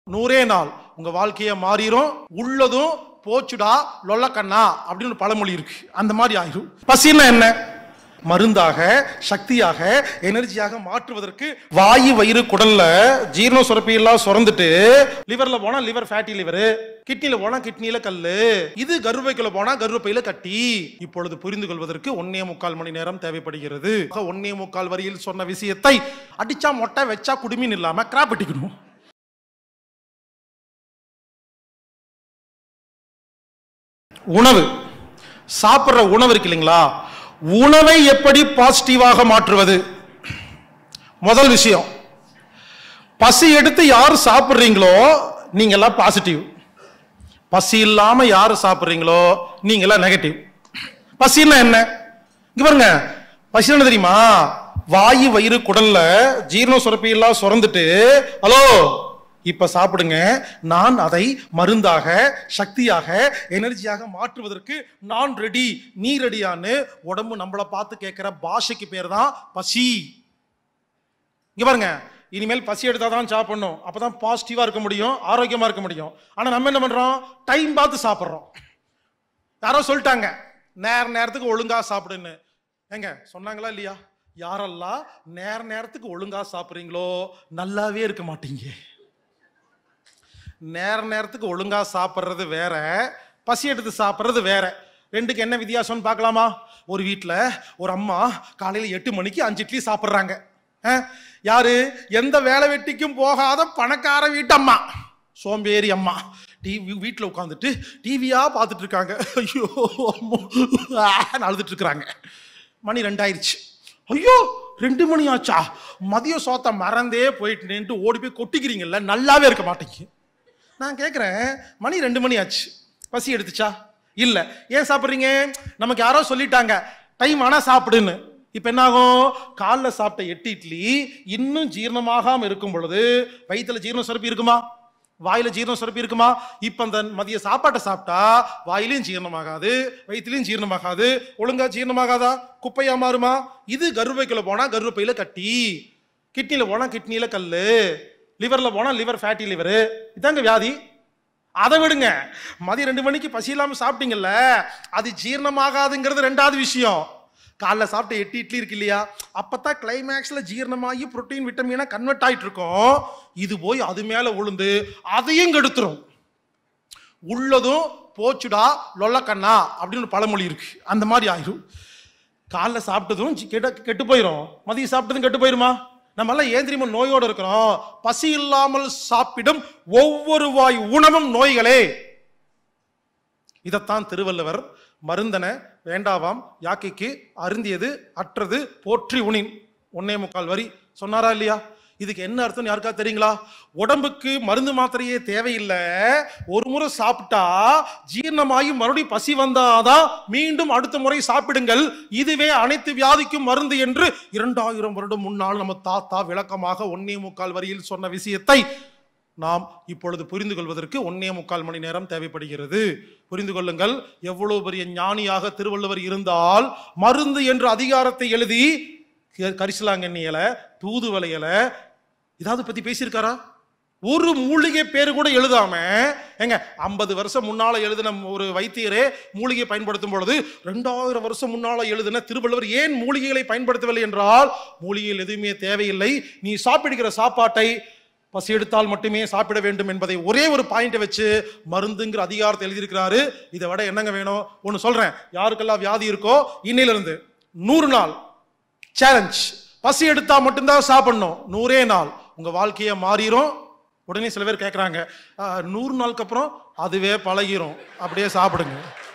நூறே நாள் உங்க வாழ்க்கைய மாறிடும் உள்ளதும் போச்சுடா லொல்லக்கண்ணா அப்படின்னு ஒரு பழமொழி இருக்கு அந்த மாதிரி ஆயிரும் பசின்னா என்ன மருந்தாக சக்தியாக எனர்ஜியாக மாற்றுவதற்கு வாயு வயிறு குடல்ல ஜீரண சுரப்பி எல்லாம் சுரந்துட்டு லிவர்ல போனா லிவர் ஃபேட்டி லிவர் கிட்னில போனா கிட்னில கல்லு இது கர்ப்பைக்குள்ள போனா கர்ப்பையில கட்டி இப்பொழுது புரிந்து கொள்வதற்கு ஒன்னே முக்கால் மணி நேரம் தேவைப்படுகிறது ஆக ஒன்னே முக்கால் வரியில் சொன்ன விஷயத்தை அடிச்சா மொட்டை வச்சா குடுமின்னு இல்லாம கிராப் வெட்டிக்கணும் உணவு சாப்பிடுற உணவு இருக்கு இல்லைங்களா உணவை எப்படி பாசிட்டிவாக மாற்றுவது முதல் விஷயம் பசி எடுத்து யார் சாப்பிடுறீங்களோ நீங்க எல்லாம் பாசிட்டிவ் பசி இல்லாம யார் சாப்பிடுறீங்களோ நீங்க எல்லாம் நெகட்டிவ் பசின்னா என்ன இங்க பாருங்க பசி என்ன தெரியுமா வாயு வயிறு குடல்ல ஜீரண சுரப்பி எல்லாம் சுரந்துட்டு ஹலோ இப்ப சாப்பிடுங்க நான் அதை மருந்தாக சக்தியாக எனர்ஜியாக மாற்றுவதற்கு நான் ரெடி நீ ரெடியான்னு உடம்பு நம்மளை பார்த்து கேட்கிற பாஷைக்கு பேர் தான் பசி இங்க பாருங்க இனிமேல் பசி எடுத்தா தான் சாப்பிடணும் அப்பதான் பாசிட்டிவா இருக்க முடியும் ஆரோக்கியமா இருக்க முடியும் ஆனா நம்ம என்ன பண்றோம் டைம் பார்த்து சாப்பிடுறோம் யாரோ சொல்லிட்டாங்க நேர நேரத்துக்கு ஒழுங்கா சாப்பிடுன்னு ஏங்க சொன்னாங்களா இல்லையா யாரெல்லாம் நேர நேரத்துக்கு ஒழுங்கா சாப்பிடுறீங்களோ நல்லாவே இருக்க மாட்டீங்க நேர நேரத்துக்கு ஒழுங்கா சாப்பிட்றது வேற பசி எடுத்து சாப்பிட்றது வேற ரெண்டுக்கு என்ன வித்தியாசம்னு பார்க்கலாமா ஒரு வீட்டில் ஒரு அம்மா காலையில் எட்டு மணிக்கு அஞ்சு இட்லி சாப்பிட்றாங்க யாரு எந்த வேலை வெட்டிக்கும் போகாத பணக்கார வீட்டு அம்மா சோம்பேறி அம்மா டிவி வீட்டில் உட்காந்துட்டு டிவியா பார்த்துட்டு இருக்காங்க ஐயோ அம்மோ, ஆன்னு அழுதுட்டு இருக்கிறாங்க மணி ரெண்டாயிருச்சு ஐயோ ரெண்டு மணி ஆச்சா மதிய சோத்த மறந்தே போயிட்டு ஓடி போய் கொட்டிக்கிறீங்கல்ல நல்லாவே இருக்க மாட்டேங்க நான் கேட்குறேன் மணி ரெண்டு மணி ஆச்சு பசி எடுத்துச்சா இல்லை ஏன் சாப்பிட்றீங்க நமக்கு யாரோ சொல்லிட்டாங்க டைம் ஆனால் சாப்பிடுன்னு இப்போ என்ன ஆகும் காலைல சாப்பிட்ட எட்டு இட்லி இன்னும் ஜீரணமாகாம இருக்கும் பொழுது வயிற்றுல ஜீரண சுரப்பி இருக்குமா வாயில ஜீரண சுரப்பி இருக்குமா இப்போ அந்த மதிய சாப்பாட்டை சாப்பிட்டா வாயிலையும் ஜீரணமாகாது வயிற்றுலையும் ஜீரணமாகாது ஒழுங்கா ஜீரணமாகாதா குப்பையா மாறுமா இது கர்ப்பைக்குள்ள போனா கர்ப்பையில கட்டி கிட்னில போனா கிட்னில கல்லு லிவர்ல போனா லிவர் ஃபேட்டி லிவர் இதாங்க வியாதி அதை விடுங்க மதியம் ரெண்டு மணிக்கு பசி இல்லாம சாப்பிட்டீங்கல்ல அது ஜீரணமாகாதுங்கிறது ரெண்டாவது விஷயம் காலைல சாப்பிட்ட எட்டு இட்லி இருக்கு இல்லையா அப்பதான் கிளைமேக்ஸ்ல ஜீரணமாகி புரோட்டீன் விட்டமினா கன்வெர்ட் ஆயிட்டு இருக்கும் இது போய் அது மேல விழுந்து அதையும் கெடுத்துரும் உள்ளதும் போச்சுடா லொல்லக்கண்ணா அப்படின்னு ஒரு பழமொழி இருக்கு அந்த மாதிரி ஆயிரும் காலைல சாப்பிட்டதும் சி- கெட்ட கெட்டு போயிடும் மதியம் சாப்பிட்டதும் கெட்டு போயிருமா நம்ம எல்லாம் ஏன் தெரியுமா நோயோட இருக்கிறோம் பசி இல்லாமல் சாப்பிடும் ஒவ்வொரு வாய் உணவும் நோய்களே இதைத்தான் திருவள்ளுவர் மருந்தன வேண்டாவாம் யாக்கைக்கு அருந்தியது அற்றது போற்றி உணின் ஒன்னே முக்கால் வரி சொன்னாரா இல்லையா இதுக்கு என்ன அர்த்தம் யாருக்கா தெரியுங்களா உடம்புக்கு மருந்து மாத்திரையே தேவையில்லை ஒரு முறை சாப்பிட்டா ஜீரணமாகி மறுபடியும் பசி வந்தாதான் மீண்டும் அடுத்த முறை சாப்பிடுங்கள் இதுவே அனைத்து வியாதிக்கும் மருந்து என்று இரண்டாயிரம் வருடம் முன்னால் நம்ம தாத்தா விளக்கமாக ஒன்னே முக்கால் வரியில் சொன்ன விஷயத்தை நாம் இப்பொழுது புரிந்து கொள்வதற்கு ஒன்னே முக்கால் மணி நேரம் தேவைப்படுகிறது புரிந்து கொள்ளுங்கள் எவ்வளவு பெரிய ஞானியாக திருவள்ளுவர் இருந்தால் மருந்து என்ற அதிகாரத்தை எழுதி க- கரிசலாங்கண்ணி இலை தூதுவளை இலை இதாவது பத்தி பேசியிருக்காரா ஒரு மூலிகை பேரு கூட எழுதாம ஏங்க ஐம்பது வருஷம் முன்னால எழுதின ஒரு வைத்தியரே மூலிகை பயன்படுத்தும் பொழுது ரெண்டாயிரம் வருஷம் முன்னால எழுதின திருவள்ளுவர் ஏன் மூலிகைகளை பயன்படுத்தவில்லை என்றால் மூலிகைகள் எதுவுமே தேவையில்லை நீ சாப்பிடுகிற சாப்பாட்டை பசி எடுத்தால் மட்டுமே சாப்பிட வேண்டும் என்பதை ஒரே ஒரு பாயிண்ட்டை வச்சு மருந்துங்கிற அதிகாரத்தை எழுதியிருக்கிறாரு இதை விட என்னங்க வேணும் ஒன்று சொல்றேன் யாருக்கெல்லாம் வியாதி இருக்கோ இன்னையிலிருந்து நூறு நாள் சேலஞ்ச் பசி எடுத்தா மட்டும்தான் சாப்பிடணும் நூறே நாள் உங்க வாழ்க்கைய மாறிடும் உடனே சில பேர் கேட்குறாங்க நூறு நாளுக்கு அப்புறம் அதுவே பழகிரும் அப்படியே சாப்பிடுங்க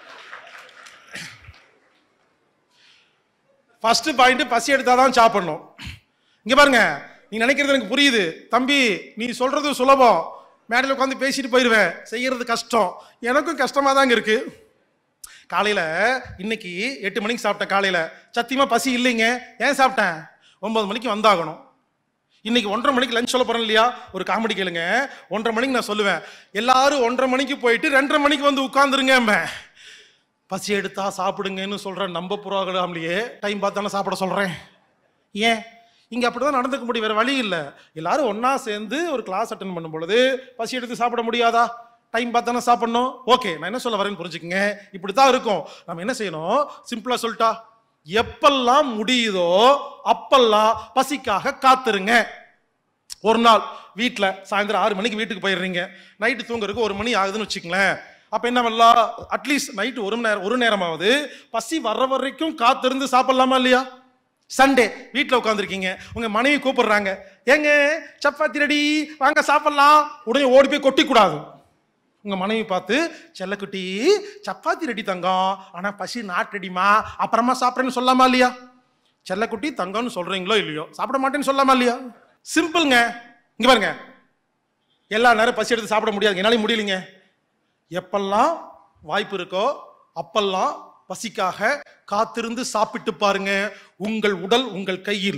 ஃபர்ஸ்ட் பாயிண்ட் பசி எடுத்தா தான் சாப்பிடணும் இங்க பாருங்க நீ நினைக்கிறது எனக்கு புரியுது தம்பி நீ சொல்றது சுலபம் மேடையில் உட்காந்து பேசிட்டு போயிடுவேன் செய்யறது கஷ்டம் எனக்கும் கஷ்டமா தாங்க இருக்கு காலையில இன்னைக்கு எட்டு மணிக்கு சாப்பிட்டேன் காலையில சத்தியமா பசி இல்லைங்க ஏன் சாப்பிட்டேன் ஒன்பது மணிக்கு வந்தாகணும் இன்னைக்கு ஒன்றரை மணிக்கு லஞ்ச் சொல்ல போறேன் இல்லையா ஒரு காமெடி கேளுங்க ஒன்றரை மணிக்கு நான் சொல்லுவேன் எல்லாரும் ஒன்றரை மணிக்கு போயிட்டு ரெண்டரை மணிக்கு வந்து உட்காந்துருங்க பசி எடுத்தா சாப்பிடுங்கன்னு சொல்றேன் நம்ப புறாகலாம்லையே டைம் பார்த்தானே சாப்பிட சொல்றேன் ஏன் இங்க அப்படிதான் நடந்துக்க முடியும் வேற வழி இல்ல எல்லாரும் ஒண்ணா சேர்ந்து ஒரு கிளாஸ் அட்டன் பண்ணும் பொழுது பசி எடுத்து சாப்பிட முடியாதா டைம் பார்த்தானே சாப்பிடணும் ஓகே நான் என்ன சொல்ல வரேன்னு புரிஞ்சுக்கங்க இப்படித்தான் இருக்கும் நம்ம என்ன செய்யணும் சிம்பிளா சொல்லிட்டா எப்பெல்லாம் முடியுதோ அப்பெல்லாம் பசிக்காக காத்துருங்க ஒரு நாள் வீட்டில் சாயந்தரம் ஆறு மணிக்கு வீட்டுக்கு போயிடுறீங்க நைட்டு தூங்குறதுக்கு ஒரு மணி ஆகுதுன்னு வச்சுங்களேன் அப்போ என்ன பண்ணலாம் அட்லீஸ்ட் நைட்டு ஒரு மணி நேரம் ஒரு நேரமாவது பசி வர்ற வரைக்கும் காத்திருந்து சாப்பிடலாமா இல்லையா சண்டே வீட்டில் உட்காந்துருக்கீங்க உங்க மனைவி கூப்பிடுறாங்க ஏங்க சப்பாத்தி ரெடி வாங்க சாப்பிடலாம் உடனே ஓடி போய் கொட்டி கூடாது உங்க மனைவி பார்த்து செல்லக்குட்டி சப்பாத்தி ரெடி தங்கம் ஆனா பசி நாட் ரெடிமா அப்புறமா சாப்பிட்றேன்னு சொல்லாமா இல்லையா செல்லக்குட்டி தங்கம்னு சொல்றீங்களோ இல்லையோ சாப்பிட மாட்டேன்னு சொல்லாமா இல்லையா சிம்பிள்ங்க இங்க பாருங்க எல்லா நேரம் பசி எடுத்து சாப்பிட முடியாது என்னால முடியலைங்க எப்பெல்லாம் வாய்ப்பு இருக்கோ அப்பெல்லாம் பசிக்காக காத்திருந்து சாப்பிட்டு பாருங்க உங்கள் உடல் உங்கள் கையில்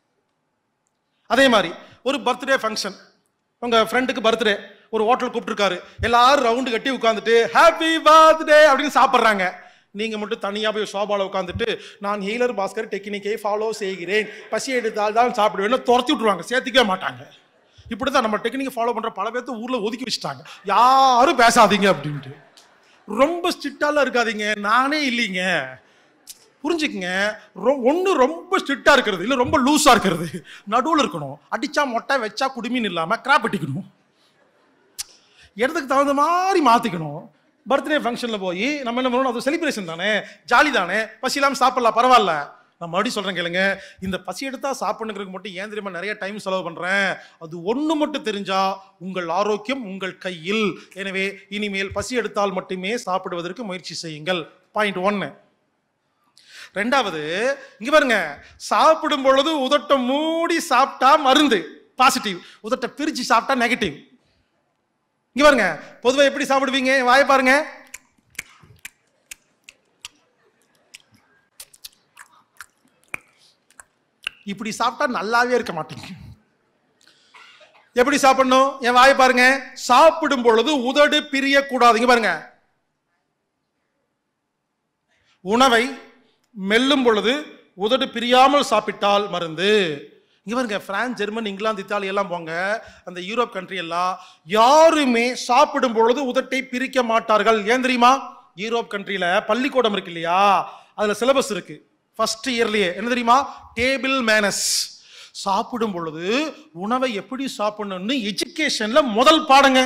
அதே மாதிரி ஒரு பர்த்டே ஃபங்க்ஷன் உங்க ஃப்ரெண்டுக்கு பர்த்டே ஒரு ஹோட்டல் கூப்பிட்டுருக்காரு எல்லாரும் ரவுண்டு கட்டி உட்காந்துட்டு ஹாப்பி பர்த்டே அப்படின்னு சாப்பிட்றாங்க நீங்க மட்டும் தனியா போய் சோபால உட்காந்துட்டு நான் ஹீலர் பாஸ்கர் டெக்னிக்கை ஃபாலோ செய்கிறேன் பசி எடுத்தால் தான் சாப்பிடுவேன்னு துரத்தி விட்டுருவாங்க சேர்த்துக்கவே மாட்டாங்க இப்படிதான் நம்ம டெக்னிக்கை ஃபாலோ பண்ற பல பேர்த்த ஊர்ல ஒதுக்கி வச்சுட்டாங்க யாரும் பேசாதீங்க அப்படின்ட்டு ரொம்ப ஸ்ட்ரிக்டாலாம் இருக்காதீங்க நானே இல்லைங்க புரிஞ்சுக்குங்க ரொ- ஒண்ணு ரொம்ப ஸ்ட்ரிக்டா இருக்கிறது இல்ல ரொம்ப லூஸா இருக்கிறது நடுவுல இருக்கணும் அடிச்சா மொட்டை வச்சா குடுமின்னு இல்லாம கிராப் வெட்டிக்கணும் இடத்துக்கு தகுந்த மாதிரி மாத்திக்கணும் பர்த்டே ஃபங்க்ஷனில் போய் நம்ம என்ன பண்ணணும் அது செலிப்ரேஷன் தானே ஜாலி தானே பசி இல்லாமல் சாப்பிடலாம் பரவாயில்ல நான் மறுபடியும் சொல்றேன் கேளுங்க இந்த பசி எடுத்தா சாப்பிடுங்கிறதுக்கு மட்டும் ஏன் தெரியுமா நிறைய டைம் செலவு பண்றேன் அது ஒண்ணு மட்டும் தெரிஞ்சா உங்கள் ஆரோக்கியம் உங்கள் கையில் எனவே இனிமேல் பசி எடுத்தால் மட்டுமே சாப்பிடுவதற்கு முயற்சி செய்யுங்கள் பாயிண்ட் ஒன்னு ரெண்டாவது இங்க பாருங்க சாப்பிடும் பொழுது உதட்ட மூடி சாப்பிட்டா மருந்து பாசிட்டிவ் உதட்ட பிரிச்சு சாப்பிட்டா நெகட்டிவ் இங்க பாருங்க பொதுவா எப்படி சாப்பிடுவீங்க வாயை பாருங்க இப்படி சாப்பிட்டா நல்லாவே இருக்க மாட்டீங்க எப்படி சாப்பிடணும் என் வாயை பாருங்க சாப்பிடும் பொழுது உதடு பிரியக்கூடாது இங்க பாருங்க உணவை மெல்லும் பொழுது உதடு பிரியாமல் சாப்பிட்டால் மருந்து இங்க பாருங்க பிரான்ஸ் ஜெர்மன் இங்கிலாந்து இத்தாலி எல்லாம் போங்க அந்த யூரோப் கண்ட்ரி எல்லாம் யாருமே சாப்பிடும் பொழுது உதட்டை பிரிக்க மாட்டார்கள் ஏன் தெரியுமா யூரோப் கண்ட்ரியில பள்ளிக்கூடம் இருக்கு இல்லையா அதுல சிலபஸ் இருக்கு ஃபர்ஸ்ட் இயர்லயே என்ன தெரியுமா டேபிள் மேனஸ் சாப்பிடும் பொழுது உணவை எப்படி சாப்பிடணும்னு எஜுகேஷன்ல முதல் பாடங்க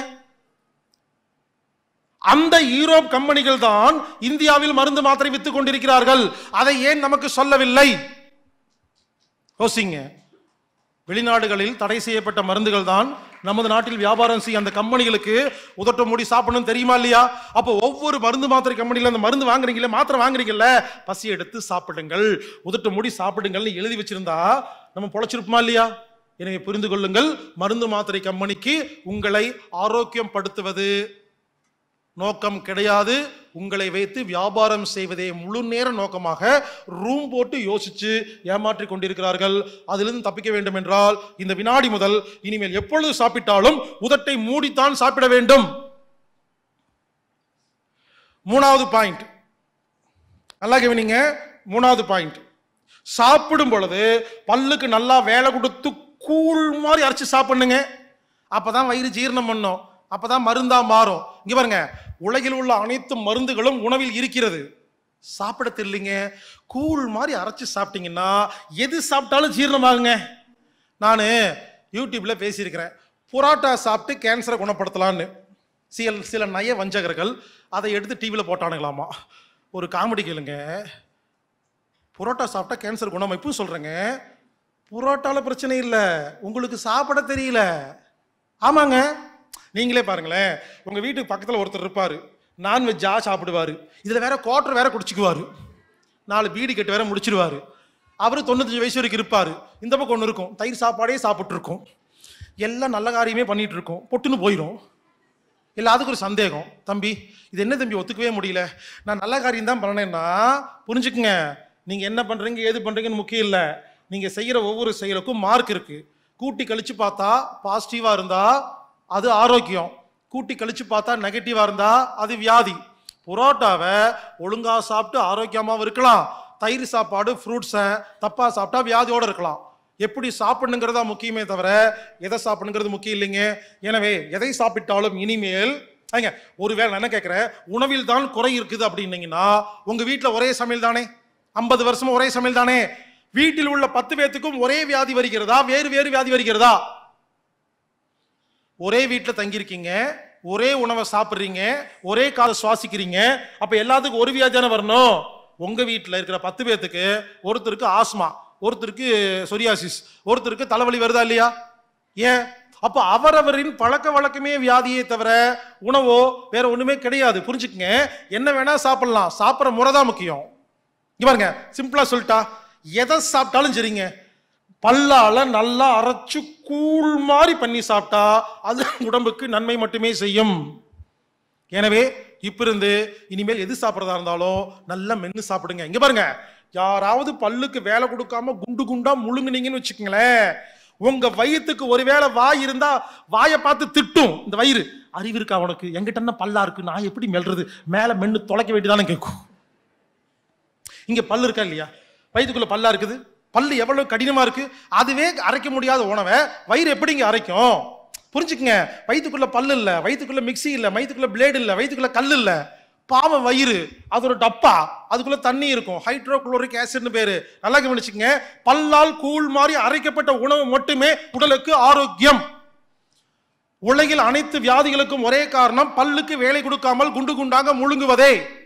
அந்த யூரோப் கம்பெனிகள் தான் இந்தியாவில் மருந்து மாத்திரை வித்துக் கொண்டிருக்கிறார்கள் அதை ஏன் நமக்கு சொல்லவில்லை யோசிங்க வெளிநாடுகளில் தடை செய்யப்பட்ட மருந்துகள் தான் நமது நாட்டில் வியாபாரம் செய்ய அந்த கம்பெனிகளுக்கு உதட்ட மூடி சாப்பிடணும் தெரியுமா இல்லையா அப்போ ஒவ்வொரு மருந்து மாத்திரை கம்பெனில அந்த மருந்து வாங்குறீங்களே மாத்திரை வாங்குறீங்கல்ல பசி எடுத்து சாப்பிடுங்கள் உதட்ட மூடி சாப்பிடுங்கள்னு எழுதி வச்சிருந்தா நம்ம பொழைச்சிருப்போமா இல்லையா எனவே புரிந்து கொள்ளுங்கள் மருந்து மாத்திரை கம்பெனிக்கு உங்களை ஆரோக்கியம் படுத்துவது நோக்கம் கிடையாது உங்களை வைத்து வியாபாரம் செய்வதே முழு நேர நோக்கமாக ரூம் போட்டு யோசிச்சு ஏமாற்றிக் கொண்டிருக்கிறார்கள் அதிலிருந்து தப்பிக்க வேண்டும் என்றால் இந்த வினாடி முதல் இனிமேல் எப்பொழுது சாப்பிட்டாலும் உதட்டை மூடித்தான் சாப்பிட வேண்டும் மூணாவது பாயிண்ட் நல்லா கவனிங்க மூணாவது பாயிண்ட் சாப்பிடும் பொழுது பல்லுக்கு நல்லா வேலை கொடுத்து கூழ் மாதிரி அரைச்சு சாப்பிடுங்க அப்பதான் வயிறு ஜீரணம் பண்ணும் அப்பதான் மருந்தா மாறும் இங்க பாருங்க உலகில் உள்ள அனைத்து மருந்துகளும் உணவில் இருக்கிறது சாப்பிட தெரியலைங்க கூழ் மாதிரி அரைச்சு சாப்பிட்டீங்கன்னா எது சாப்பிட்டாலும் ஜீரணமாகுங்க நான் யூடியூப்ல பேசியிருக்கிறேன் புரோட்டா சாப்பிட்டு கேன்சரை குணப்படுத்தலான்னு சில சில நய வஞ்சகர்கள் அதை எடுத்து டிவியில் போட்டானுங்களாமா ஒரு காமெடி கேளுங்க புரோட்டா சாப்பிட்டா கேன்சர் குணம் இப்போ சொல்றேங்க புரோட்டால பிரச்சனை இல்லை உங்களுக்கு சாப்பிட தெரியல ஆமாங்க நீங்களே பாருங்களேன் உங்க வீட்டுக்கு பக்கத்தில் ஒருத்தர் இருப்பாரு நான்வெஜ்ஜா சாப்பிடுவாரு இதுல வேற குவார்டர் வேற குடிச்சுக்குவாரு நாலு பீடி கட்டு வேற முடிச்சிருவாரு அவரு தொண்ணூத்தஞ்சு வயசு வரைக்கும் இருப்பாரு இந்த பக்கம் ஒன்று இருக்கும் தயிர் சாப்பாடே சாப்பிட்டு இருக்கும் எல்லாம் நல்ல காரியமே பண்ணிட்டு இருக்கோம் பொட்டுன்னு போயிடும் இல்லை அதுக்கு ஒரு சந்தேகம் தம்பி இது என்ன தம்பி ஒத்துக்கவே முடியல நான் நல்ல காரியம் தான் பண்ணேன்னா புரிஞ்சுக்குங்க நீங்க என்ன பண்றீங்க ஏது பண்றீங்கன்னு முக்கியம் இல்லை நீங்க செய்யற ஒவ்வொரு செயலுக்கும் மார்க் இருக்கு கூட்டி கழிச்சு பார்த்தா பாசிட்டிவா இருந்தா அது ஆரோக்கியம் கூட்டி கழிச்சு பார்த்தா நெகட்டிவா இருந்தா அது வியாதி புரோட்டாவை ஒழுங்கா சாப்பிட்டு ஆரோக்கியமாவும் இருக்கலாம் தயிர் சாப்பாடு ஃப்ரூட்ஸை தப்பா சாப்பிட்டா வியாதியோட இருக்கலாம் எப்படி சாப்பிடணுங்கிறதா முக்கியமே தவிர எதை சாப்பிடணுங்கிறது முக்கியம் இல்லைங்க எனவே எதை சாப்பிட்டாலும் இனிமேல் ஏங்க ஒருவேளை நான் என்ன கேட்குறேன் உணவில் தான் குறை இருக்குது அப்படின்னீங்கன்னா உங்க வீட்டில் ஒரே சமையல் தானே ஐம்பது வருஷமா ஒரே சமையல் தானே வீட்டில் உள்ள பத்து பேத்துக்கும் ஒரே வியாதி வருகிறதா வேறு வேறு வியாதி வருகிறதா ஒரே வீட்டில் தங்கியிருக்கீங்க ஒரே உணவை சாப்பிட்றீங்க ஒரே காலை சுவாசிக்கிறீங்க அப்ப எல்லாத்துக்கும் ஒரு வியாதி தானே வரணும் உங்க வீட்டில் இருக்கிற பத்து பேத்துக்கு ஒருத்தருக்கு ஆஸ்மா ஒருத்தருக்கு சொரியாசிஸ் ஒருத்தருக்கு தலைவலி வருதா இல்லையா ஏன் அப்ப அவரவரின் பழக்க வழக்கமே வியாதியே தவிர உணவோ வேற ஒண்ணுமே கிடையாது புரிஞ்சுக்கங்க என்ன வேணா சாப்பிடலாம் சாப்பிட்ற முறை தான் முக்கியம் இங்க பாருங்க சிம்பிளா சொல்லிட்டா எதை சாப்பிட்டாலும் சரிங்க பல்லால நல்லா அரைச்சு கூழ் மாதிரி பண்ணி சாப்பிட்டா அது உடம்புக்கு நன்மை மட்டுமே செய்யும் எனவே இப்ப இருந்து இனிமேல் எது சாப்பிட்றதா இருந்தாலும் நல்லா மென்னு சாப்பிடுங்க இங்க பாருங்க யாராவது பல்லுக்கு வேலை கொடுக்காம குண்டு குண்டா முழுங்குனீங்கன்னு வச்சுக்கோங்களேன் உங்க வயிற்றுக்கு ஒருவேளை வாய் இருந்தா வாயை பார்த்து திட்டும் இந்த வயிறு அறிவு இருக்கா உனக்கு எங்கிட்ட என்ன பல்லா இருக்கு நான் எப்படி மெல்றது மேல மென்னு தொலைக்க வேண்டியதானே கேட்கும் இங்க பல்லு இருக்கா இல்லையா வயிற்றுக்குள்ள பல்லா இருக்குது பல்லு எவ்வளவு கடினமா இருக்கு அதுவே அரைக்க முடியாத உணவை வயிறு எப்படிங்க அரைக்கும் புரிஞ்சுக்குங்க வயிற்றுக்குள்ள பல்லு இல்ல வயிற்றுக்குள்ள மிக்ஸி இல்ல வயிற்றுக்குள்ள பிளேடு இல்ல வயிற்றுக்குள்ள கல் இல்ல பாவம் வயிறு அது ஒரு டப்பா அதுக்குள்ள தண்ணி இருக்கும் ஹைட்ரோகுளோரிக் ஆசிட்னு பேரு நல்லா கவனிச்சுக்கங்க பல்லால் கூழ் மாதிரி அரைக்கப்பட்ட உணவு மட்டுமே உடலுக்கு ஆரோக்கியம் உலகில் அனைத்து வியாதிகளுக்கும் ஒரே காரணம் பல்லுக்கு வேலை கொடுக்காமல் குண்டு குண்டாக முழுங்குவதே